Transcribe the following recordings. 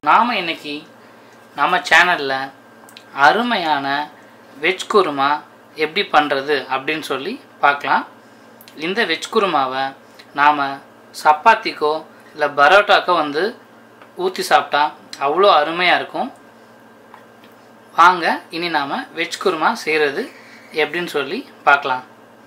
நாம் இன்னைக்கு நம்ம சேனலில் அருமையான வெஜ் குருமா எப்படி பண்ணுறது அப்படின்னு சொல்லி பார்க்கலாம் இந்த வெஜ் குருமாவை நாம் சப்பாத்திக்கோ இல்லை பரோட்டாக்கோ வந்து ஊற்றி சாப்பிட்டா அவ்வளோ அருமையாக இருக்கும் வாங்க இனி நாம் வெஜ் குருமா செய்கிறது எப்படின்னு சொல்லி பார்க்கலாம்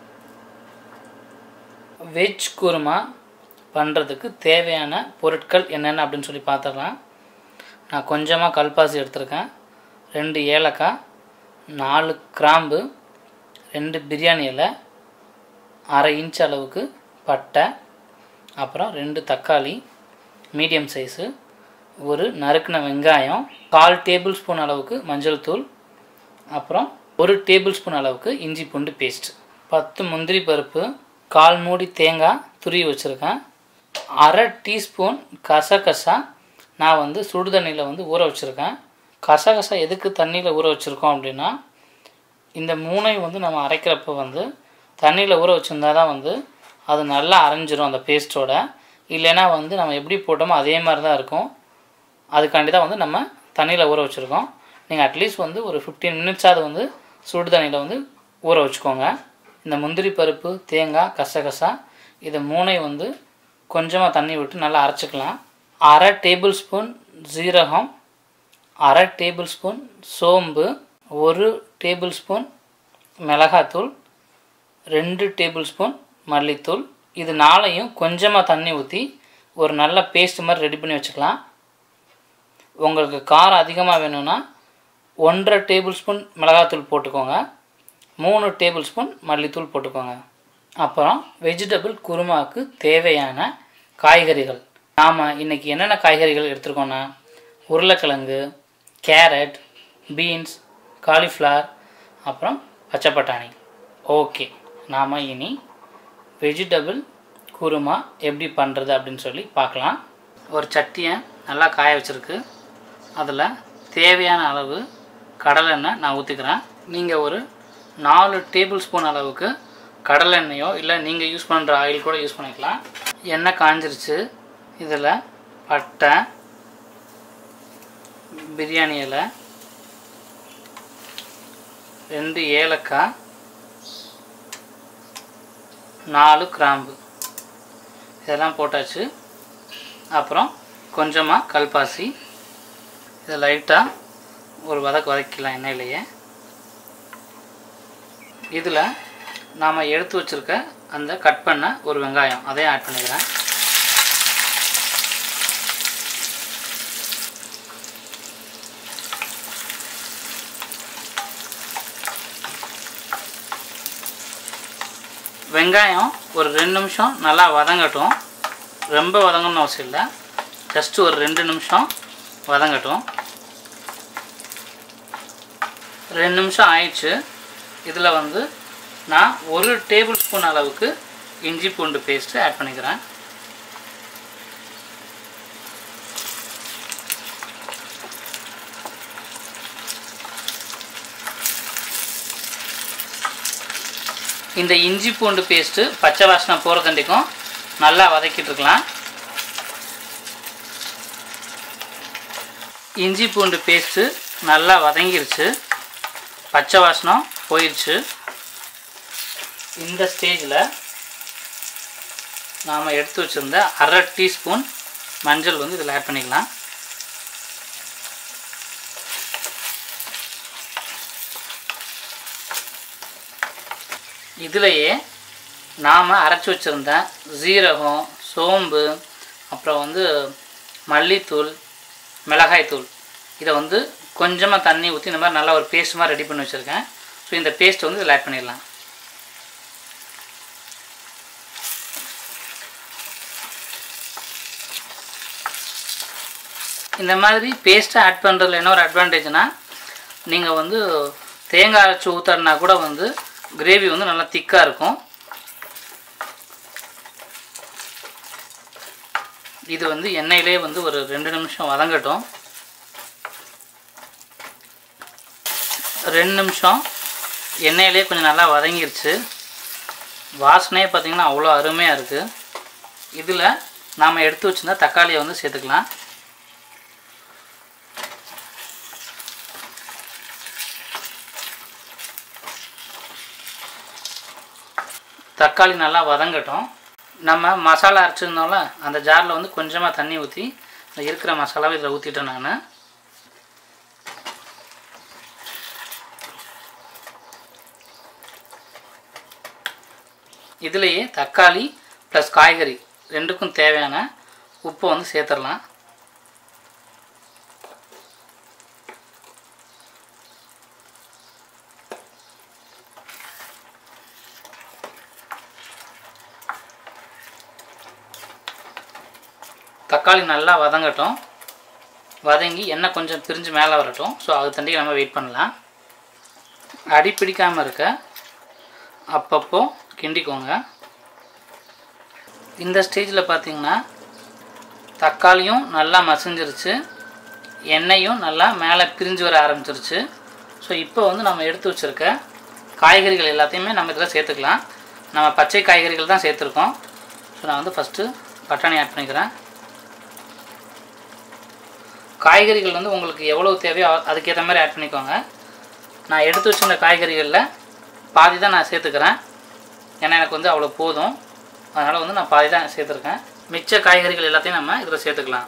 வெஜ் குருமா பண்ணுறதுக்கு தேவையான பொருட்கள் என்னென்ன அப்படின்னு சொல்லி பார்த்துடலாம் நான் கொஞ்சமாக கல்பாசி எடுத்திருக்கேன் ரெண்டு ஏலக்காய் நாலு கிராம்பு ரெண்டு பிரியாணி இலை அரை இன்ச் அளவுக்கு பட்டை அப்புறம் ரெண்டு தக்காளி மீடியம் சைஸு ஒரு நறுக்கின வெங்காயம் கால் டேபிள் ஸ்பூன் அளவுக்கு மஞ்சள் தூள் அப்புறம் ஒரு டேபிள் ஸ்பூன் அளவுக்கு இஞ்சி பூண்டு பேஸ்ட் பத்து முந்திரி பருப்பு கால் மூடி தேங்காய் துருவி வச்சுருக்கேன் அரை டீஸ்பூன் கசகசா நான் வந்து சுடு தண்ணியில் வந்து ஊற வச்சுருக்கேன் கசகசா எதுக்கு தண்ணியில் ஊற வச்சுருக்கோம் அப்படின்னா இந்த மூணையும் வந்து நம்ம அரைக்கிறப்ப வந்து தண்ணியில் ஊற வச்சுருந்தா தான் வந்து அது நல்லா அரைஞ்சிரும் அந்த பேஸ்ட்டோட இல்லைன்னா வந்து நம்ம எப்படி போட்டோமோ அதே மாதிரி தான் இருக்கும் அதுக்காண்டி தான் வந்து நம்ம தண்ணியில் ஊற வச்சுருக்கோம் நீங்கள் அட்லீஸ்ட் வந்து ஒரு ஃபிஃப்டீன் மினிட்ஸாவது வந்து சுடு தண்ணியில் வந்து ஊற வச்சுக்கோங்க இந்த முந்திரி பருப்பு தேங்காய் கசகசா இதை மூணையும் வந்து கொஞ்சமாக தண்ணி விட்டு நல்லா அரைச்சிக்கலாம் அரை டேபிள் ஸ்பூன் ஜீரகம் அரை டேபிள் ஸ்பூன் சோம்பு ஒரு டேபிள் ஸ்பூன் மிளகாத்தூள் ரெண்டு டேபிள் ஸ்பூன் மல்லித்தூள் இது நாளையும் கொஞ்சமாக தண்ணி ஊற்றி ஒரு நல்ல பேஸ்ட் மாதிரி ரெடி பண்ணி வச்சுக்கலாம் உங்களுக்கு காரம் அதிகமாக வேணும்னா ஒன்றரை டேபிள் ஸ்பூன் மிளகாத்தூள் போட்டுக்கோங்க மூணு டேபிள் ஸ்பூன் மல்லித்தூள் போட்டுக்கோங்க அப்புறம் வெஜிடபிள் குருமாவுக்கு தேவையான காய்கறிகள் நாம் இன்றைக்கி என்னென்ன காய்கறிகள் எடுத்துருக்கோன்னா உருளைக்கிழங்கு கேரட் பீன்ஸ் காலிஃப்ளவர் அப்புறம் பச்சை பட்டாணி ஓகே நாம் இனி வெஜிடபிள் குருமா எப்படி பண்ணுறது அப்படின்னு சொல்லி பார்க்கலாம் ஒரு சட்டியை நல்லா காய வச்சுருக்கு அதில் தேவையான அளவு கடலெண்ணெய் நான் ஊற்றிக்கிறேன் நீங்கள் ஒரு நாலு டேபிள் ஸ்பூன் அளவுக்கு கடலெண்ணெயோ இல்லை நீங்கள் யூஸ் பண்ணுற ஆயில் கூட யூஸ் பண்ணிக்கலாம் எண்ணெய் காஞ்சிருச்சு இதில் பட்டை பிரியாணி இலை ரெண்டு ஏலக்காய் நாலு கிராம்பு இதெல்லாம் போட்டாச்சு அப்புறம் கொஞ்சமாக கல்பாசி இதை லைட்டாக ஒரு வதக்கு வதக்கிக்கலாம் எண்ணெயிலேயே இதில் நாம் எடுத்து வச்சுருக்க அந்த கட் பண்ண ஒரு வெங்காயம் அதையும் ஆட் பண்ணிக்கிறேன் வெங்காயம் ஒரு ரெண்டு நிமிஷம் நல்லா வதங்கட்டும் ரொம்ப வதங்கணும்னு அவசியம் இல்லை ஜஸ்ட்டு ஒரு ரெண்டு நிமிஷம் வதங்கட்டும் ரெண்டு நிமிஷம் ஆயிடுச்சு இதில் வந்து நான் ஒரு டேபிள் ஸ்பூன் அளவுக்கு இஞ்சி பூண்டு பேஸ்ட்டு ஆட் பண்ணிக்கிறேன் இந்த இஞ்சி பூண்டு பேஸ்ட்டு பச்சை வாசனை போகிறதுண்டிக்கும் நல்லா வதக்கிட்டு இருக்கலாம் இஞ்சி பூண்டு பேஸ்ட்டு நல்லா வதங்கிருச்சு பச்சை வாசனம் போயிடுச்சு இந்த ஸ்டேஜில் நாம் எடுத்து வச்சுருந்த அரை டீஸ்பூன் மஞ்சள் வந்து இதில் ஆட் பண்ணிக்கலாம் இதிலையே நாம் அரைச்சி வச்சுருந்த ஜீரகம் சோம்பு அப்புறம் வந்து மல்லித்தூள் மிளகாய்த்தூள் இதை வந்து கொஞ்சமாக தண்ணி ஊற்றி இந்த மாதிரி நல்லா ஒரு பேஸ்ட் மாதிரி ரெடி பண்ணி வச்சுருக்கேன் ஸோ இந்த பேஸ்ட் வந்து இதில் ஆட் பண்ணிடலாம் இந்த மாதிரி பேஸ்ட்டை ஆட் பண்ணுறதுல என்ன ஒரு அட்வான்டேஜ்னால் நீங்கள் வந்து தேங்காய் அரைச்சி ஊற்றுறனா கூட வந்து கிரேவி வந்து நல்லா திக்காக இருக்கும் இது வந்து எண்ணெயிலே வந்து ஒரு ரெண்டு நிமிஷம் வதங்கட்டும் ரெண்டு நிமிஷம் எண்ணெயிலே கொஞ்சம் நல்லா வதங்கிருச்சு வாசனையே பார்த்திங்கன்னா அவ்வளோ அருமையாக இருக்குது இதில் நாம் எடுத்து வச்சுருந்தா தக்காளியை வந்து சேர்த்துக்கலாம் தக்காளி நல்லா வதங்கட்டும் நம்ம மசாலா அரைச்சிருந்தோம்ல அந்த ஜாரில் வந்து கொஞ்சமாக தண்ணி ஊற்றி இருக்கிற மசாலாவை இதில் ஊற்றிட்டேன் நான் இதுலேயே தக்காளி ப்ளஸ் காய்கறி ரெண்டுக்கும் தேவையான உப்பை வந்து சேர்த்துடலாம் தக்காளி நல்லா வதங்கட்டும் வதங்கி எண்ணெய் கொஞ்சம் பிரிஞ்சு மேலே வரட்டும் ஸோ அது தண்டி நம்ம வெயிட் பண்ணலாம் அடி பிடிக்காமல் இருக்க அப்பப்போ கிண்டிக்கோங்க இந்த ஸ்டேஜில் பார்த்தீங்கன்னா தக்காளியும் நல்லா மசிஞ்சிருச்சு எண்ணெயும் நல்லா மேலே பிரிஞ்சு வர ஆரம்பிச்சிருச்சு ஸோ இப்போ வந்து நம்ம எடுத்து வச்சுருக்க காய்கறிகள் எல்லாத்தையுமே நம்ம இதில் சேர்த்துக்கலாம் நம்ம பச்சை காய்கறிகள் தான் சேர்த்துருக்கோம் ஸோ நான் வந்து ஃபஸ்ட்டு பட்டாணி ஆட் பண்ணிக்கிறேன் காய்கறிகள் வந்து உங்களுக்கு எவ்வளோ தேவையோ அதுக்கேற்ற மாதிரி ஆட் பண்ணிக்கோங்க நான் எடுத்து வச்சிருந்த காய்கறிகளில் பாதி தான் நான் சேர்த்துக்கிறேன் ஏன்னா எனக்கு வந்து அவ்வளோ போதும் அதனால் வந்து நான் பாதி தான் சேர்த்துருக்கேன் மிச்ச காய்கறிகள் எல்லாத்தையும் நம்ம இதில் சேர்த்துக்கலாம்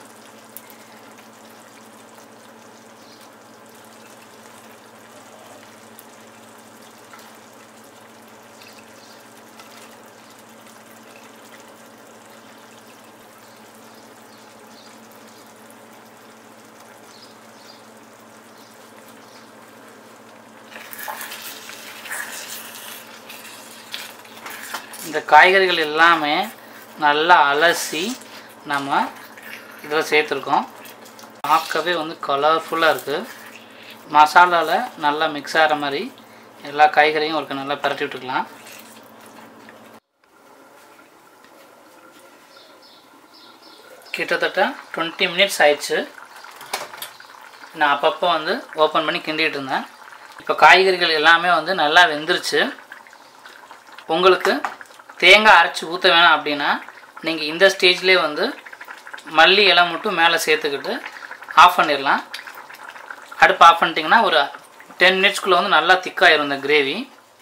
இந்த காய்கறிகள் எல்லாமே நல்லா அலசி நம்ம இதில் சேர்த்துருக்கோம் பார்க்கவே வந்து கலர்ஃபுல்லாக இருக்குது மசாலாவில் நல்லா மிக்ஸ் ஆகிற மாதிரி எல்லா காய்கறியும் ஒரு நல்லா பரட்டி விட்டுக்கலாம் கிட்டத்தட்ட டுவெண்ட்டி மினிட்ஸ் ஆயிடுச்சு நான் அப்பப்போ வந்து ஓப்பன் பண்ணி கிண்டிகிட்டு இருந்தேன் இப்போ காய்கறிகள் எல்லாமே வந்து நல்லா வெந்துருச்சு உங்களுக்கு தேங்காய் அரைச்சி ஊற்ற வேணாம் அப்படின்னா நீங்கள் இந்த ஸ்டேஜ்லேயே வந்து மல்லி இலை மட்டும் மேலே சேர்த்துக்கிட்டு ஆஃப் பண்ணிடலாம் அடுப்பு ஆஃப் பண்ணிட்டீங்கன்னா ஒரு டென் மினிட்ஸ்க்குள்ளே வந்து நல்லா திக்காயிரும் இந்த கிரேவி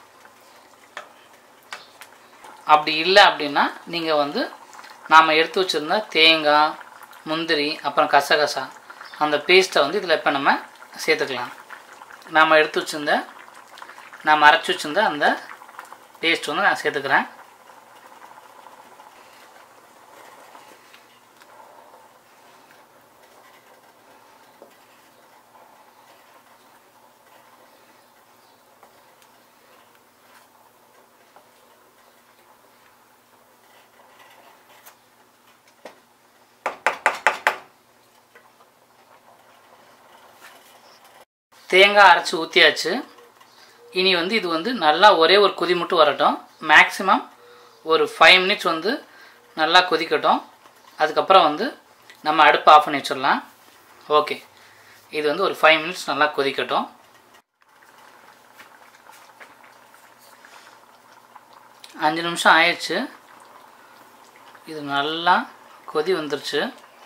அப்படி இல்லை அப்படின்னா நீங்கள் வந்து நாம் எடுத்து வச்சுருந்த தேங்காய் முந்திரி அப்புறம் கசகசா அந்த பேஸ்ட்டை வந்து இதில் இப்போ நம்ம சேர்த்துக்கலாம் நாம் எடுத்து வச்சுருந்த நாம் அரைச்சி வச்சுருந்த அந்த பேஸ்ட் வந்து நான் சேர்த்துக்கிறேன் தேங்காய் அரைச்சி ஊற்றியாச்சு இனி வந்து இது வந்து நல்லா ஒரே ஒரு கொதி மட்டும் வரட்டும் மேக்ஸிமம் ஒரு ஃபைவ் மினிட்ஸ் வந்து நல்லா கொதிக்கட்டும் அதுக்கப்புறம் வந்து நம்ம அடுப்பு ஆஃப் பண்ணி வச்சிடலாம் ஓகே இது வந்து ஒரு ஃபைவ் மினிட்ஸ் நல்லா கொதிக்கட்டும் அஞ்சு நிமிஷம் ஆயிடுச்சு இது நல்லா கொதி வந்துருச்சு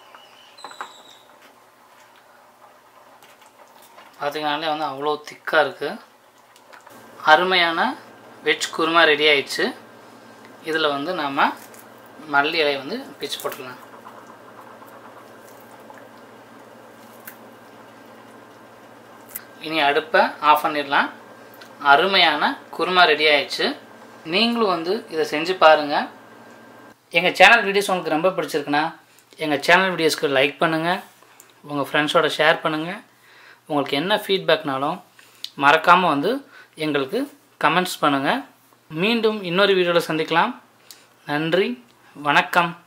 பார்த்தீங்கனாலே வந்து அவ்வளோ திக்காக இருக்குது அருமையான வெஜ் குருமா ரெடி ஆயிடுச்சு இதில் வந்து நாம் மல்லி இலையை வந்து பிச்சு போட்டுடலாம் இனி அடுப்பை ஆஃப் பண்ணிடலாம் அருமையான குருமா ரெடி ஆயிடுச்சு நீங்களும் வந்து இதை செஞ்சு பாருங்கள் எங்கள் சேனல் வீடியோஸ் உங்களுக்கு ரொம்ப பிடிச்சிருக்குன்னா எங்கள் சேனல் வீடியோஸ்க்கு லைக் பண்ணுங்கள் உங்கள் ஃப்ரெண்ட்ஸோட ஷேர் பண்ணுங்கள் உங்களுக்கு என்ன ஃபீட்பேக்னாலும் மறக்காமல் வந்து எங்களுக்கு கமெண்ட்ஸ் பண்ணுங்கள் மீண்டும் இன்னொரு வீடியோவில் சந்திக்கலாம் நன்றி வணக்கம்